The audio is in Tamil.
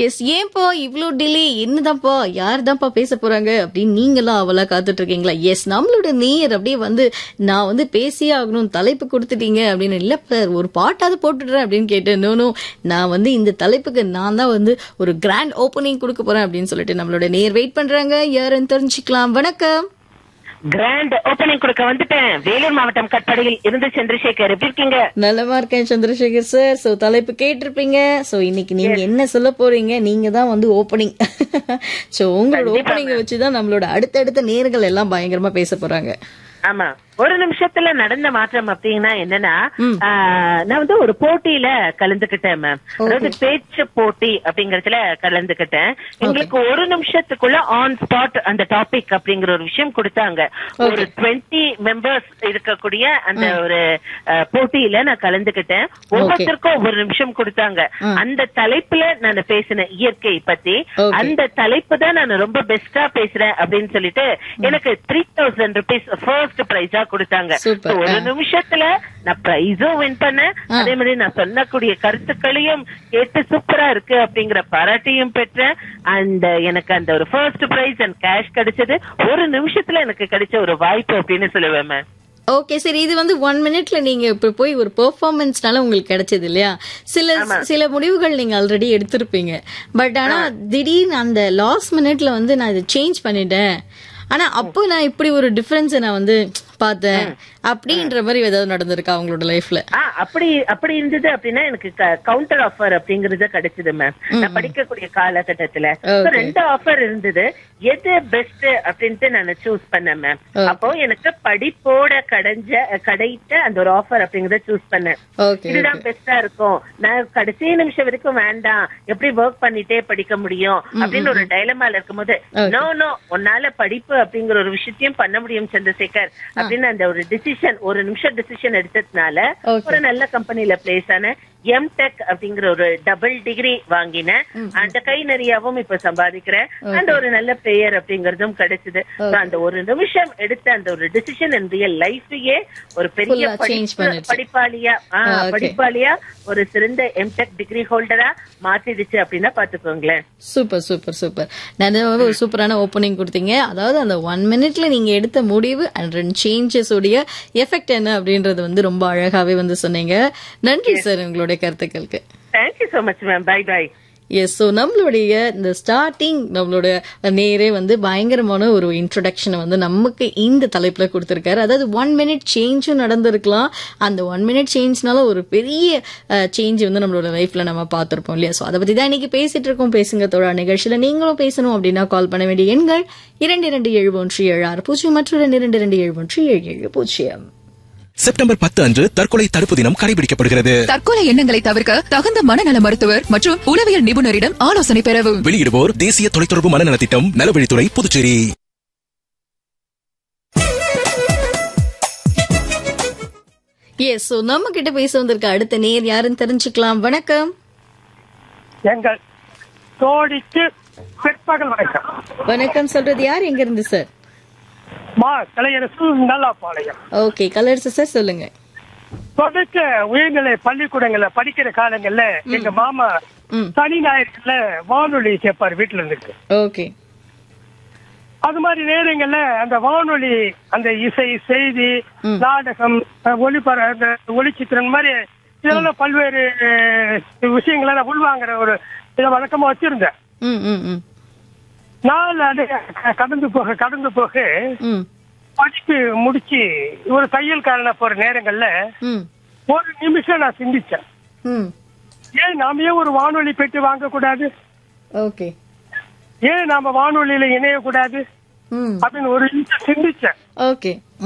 எஸ் ஏன்பா இவ்ளோ டிலே என்னதான்ப்பா யார் தான்ப்பா பேச போறாங்க அப்படின்னு நீங்களாம் அவளா காத்துட்டு இருக்கீங்களா எஸ் நம்மளோட நேயர் அப்படியே வந்து நான் வந்து பேசியே ஆகணும் தலைப்பு கொடுத்துட்டீங்க அப்படின்னு இல்ல சார் ஒரு பாட்டாவது போட்டுடுறேன் அப்படின்னு கேட்டேன் நோ நோ நான் வந்து இந்த தலைப்புக்கு நான் தான் வந்து ஒரு கிராண்ட் ஓப்பனிங் கொடுக்க போறேன் அப்படின்னு சொல்லிட்டு நம்மளோட நேயர் வெயிட் பண்றாங்க யாருன்னு தெரிஞ்சுக்கலாம் வணக்கம் கிராண்ட் ஓபனிங் கொடுக்க வந்துட்டேன் வேலூர் மாவட்டம் கட்படியில் இருந்து சந்திரசேகர் எப்படி இருக்கீங்க நல்லமா இருக்கேன் சந்திரசேகர் சார் சோ தலைப்பு கேட்டிருப்பீங்க சோ இன்னைக்கு நீங்க என்ன சொல்ல போறீங்க நீங்க தான் வந்து ஓப்பனிங் சோ உங்களோட ஓப்பனிங் வச்சுதான் நம்மளோட அடுத்தடுத்த நேர்கள் எல்லாம் பயங்கரமா பேச போறாங்க ஆமா ஒரு நிமிஷத்துல நடந்த மாற்றம் அப்படின்னா என்னன்னா ஆ, நான் வந்து ஒரு போட்டியில கலந்துக்கிட்டேன் மேம் அதாவது பேச்சு போட்டி அப்படிங்கறதுல கலந்துக்கிட்டேன் எங்களுக்கு ஒரு நிமிஷத்துக்குள்ள ஆன் ஸ்பாட் அந்த டாபிக் அப்படிங்கிற ஒரு விஷயம் கொடுத்தாங்க ஒரு டுவெண்ட்டி மெம்பர்ஸ் இருக்கக்கூடிய அந்த ஒரு ஆ, போட்டியில நான் கலந்துக்கிட்டேன் ஒவ்வொருத்தருக்கும் ஒவ்வொரு நிமிஷம் கொடுத்தாங்க அந்த தலைப்புல நான் பேசின இயற்கை பத்தி Okay. அந்த தலைப்பு தான் நான் ரொம்ப பெஸ்டா பேசுறேன் அப்படின்னு சொல்லிட்டு எனக்கு த்ரீ தௌசண்ட் ருபீஸ் ஃபர்ஸ்ட் பிரைஸா கொடுத்தாங்க Super. So, ஒரு ஆ. நிமிஷத்துல நான் பிரைஸும் வின் பண்ணேன் அதே மாதிரி நான் சொல்லக்கூடிய கருத்துக்களையும் கேட்டு சூப்பரா இருக்கு அப்படிங்கிற பாராட்டையும் பெற்றேன் அண்ட் எனக்கு அந்த ஒரு ஃபர்ஸ்ட் பிரைஸ் அண்ட் கேஷ் கிடைச்சது ஒரு நிமிஷத்துல எனக்கு கிடைச்ச ஒரு வாய்ப்பு அப்படின்னு சொல்லுவேன் மேம் ஓகே சரி இது வந்து ஒன் மினிட்ல நீங்க இப்ப போய் ஒரு பெர்ஃபார்மன்ஸ்னால உங்களுக்கு கிடைச்சது இல்லையா சில சில முடிவுகள் நீங்க ஆல்ரெடி எடுத்திருப்பீங்க பட் ஆனா திடீர்னு அந்த லாஸ்ட் மினிட்ல வந்து நான் இதை சேஞ்ச் பண்ணிட்டேன் ஆனா அப்போ நான் இப்படி ஒரு டிஃபரன்ஸ் நான் வந்து பார்த்தேன் அப்படின்ற மாதிரி ஏதாவது நடந்திருக்கா உங்களோட லைஃப்ல ஆ அப்படி அப்படி இருந்தது அப்படின்னா எனக்கு கவுண்டர் ஆஃபர் அப்படிங்கறது கிடைச்சது மேம் நான் படிக்கக்கூடிய காலகட்டத்துல So, Okay. ரெண்டு ஆஃபர் இருந்தது எது பெஸ்ட் அப்படின்ட்டு நான் சூஸ் பண்ணேன் மேம் அப்போ எனக்கு படிப்போட கடைஞ்ச கடைத்த அந்த ஒரு ஆஃபர் அப்படிங்கறத சூஸ் பண்ணேன் ஓகே இதுதான் பெஸ்டா இருக்கும் நான் கடைசி நிமிஷம் வரைக்கும் வேண்டாம் எப்படி ஒர்க் பண்ணிட்டே படிக்க முடியும் அப்படின்னு ஒரு டைலமால இருக்கும்போது நோ நோ உன்னால படிப்பு அப்படிங்கிற ஒரு விஷயத்தையும் பண்ண முடியும் சந்திரசேகர் அப்படின்னு அந்த ஒரு டிசிஷன் ஒரு நிமிஷம் டிசிஷன் எடுத்ததுனால Okay. ஒரு நல்ல கம்பெனில பிளேஸ் ஆன எம் டெக் அப்படிங்கிற ஒரு டபுள் டிகிரி வாங்கினேன் அந்த கை நிறையாவும் இப்ப சம்பாதிக்கிறேன் அந்த ஒரு நல்ல பெயர் அப்படிங்கறதும் கிடைச்சது So, அந்த ஒரு நிமிஷம் எடுத்த அந்த ஒரு டிசிஷன் என் ரியல் லைஃபையே ஒரு பெரிய Full-ஆ change படிப்பு- பண்ணிடுச்சு. படிப்பாளியா ஆ, Okay. படிப்பாளியா ஒரு சிறந்த எம்டெக் டிகிரி ஹோல்டரா மாத்திடுச்சு அப்படின்னா பாத்துக்கோங்களேன் சூப்பர் சூப்பர் சூப்பர் நிஜமாவே ஒரு சூப்பரான ஓப்பனிங் கொடுத்தீங்க அதாவது அந்த ஒன் மினிட்ல நீங்க எடுத்த முடிவு அண்ட் ரெண்டு சேஞ்சஸ் உடைய எஃபெக்ட் என்ன அப்படின்றது வந்து ரொம்ப அழகாவே வந்து சொன்னீங்க நன்றி சார் உங்களுடைய கருத்துக்களுக்கு thank you so much ma'am bye bye yes so நம்மளுடைய இந்த ஸ்டார்டிங் நம்மளோட நேரே வந்து பயங்கரமான ஒரு இன்ட்ரடக்ஷனை வந்து நமக்கு இந்த தலைப்புல கொடுத்துருக்காரு அதாவது ஒன் மினிட் சேஞ்சும் நடந்திருக்கலாம் அந்த ஒன் மினிட் சேஞ்ச்னால ஒரு பெரிய சேஞ்ச் வந்து நம்மளோட லைஃப்ல நம்ம பார்த்திருப்போம் இல்லையா ஸோ அதை பத்தி தான் இன்னைக்கு பேசிட்டு இருக்கோம் பேசுங்க தோழா நிகழ்ச்சியில நீங்களும் பேசணும் அப்படின்னா கால் பண்ண வேண்டிய எண்கள் இரண்டு இரண்டு ஏழு ஒன்று ஏழு ஆறு பூஜ்ஜியம் மற்றும் இரண்டு இரண்டு இரண்டு ஏழு ஒன்று ஏழு ஏழு பூஜ்ஜியம் செப்டம்பர் பத்து அன்று தற்கொலை தடுப்பு தினம் கடைபிடிக்கப்படுகிறது தற்கொலை எண்ணங்களை தவிர்க்க தகுந்த மனநல மருத்துவர் மற்றும் உளவியல் நிபுணரிடம் ஆலோசனை பெறவும் வெளியிடுவோர் தேசிய தொலைத்தொடர்பு மனநலத் திட்டம் நலவழித்துறை புதுச்சேரி எஸ் ஸோ நம்ம கிட்ட பேச வந்திருக்க அடுத்த நேர் யாருன்னு தெரிஞ்சுக்கலாம் வணக்கம் எங்கள் தோழிக்கு பிற்பகல் வணக்கம் வணக்கம் சொல்றது யார் எங்க இருந்து சார் மா Kalaiyarasu Nallapalayam okay colours sir சொல்லுங்க தொடக்க உயர்நிலை பள்ளிக்கூடங்கள்ல படிக்கிற காலங்கள்ல எங்க மாமா ம். சனி ஞாயிற்றுல வானொலி கேட்பாரு வீட்டுல இருந்து ஓகே அது மாதிரி நேரங்கள்ல அந்த வானொலி அந்த இசை செய்தி நாடகம் அஹ், ஒளிபர அந்த ஒளிச்சித்திரம் மாதிரி இதெல்லாம் பல்வேறு அஹ், விஷயங்களை நான் உள்வாங்குற ஒரு இதை வழக்கமா வச்சிருந்தேன் ம் ம் ம் நாள் அது கடந்து போக கடந்து போக ம் படிப்பு முடிச்சு ஒரு தையல்காரனா போற நேரங்கள்ல ம் ஒரு நிமிஷம் நான் சிந்திச்சேன் ம் ஏன் நாம ஏன் ஒரு வானொலி பெட்டி வாங்க கூடாது ஓகே ஏன் நாம வானொலியில இணைய கூடாது ம் அப்படின்னு ஒரு நிமிஷம் சிந்திச்சேன் ஓகே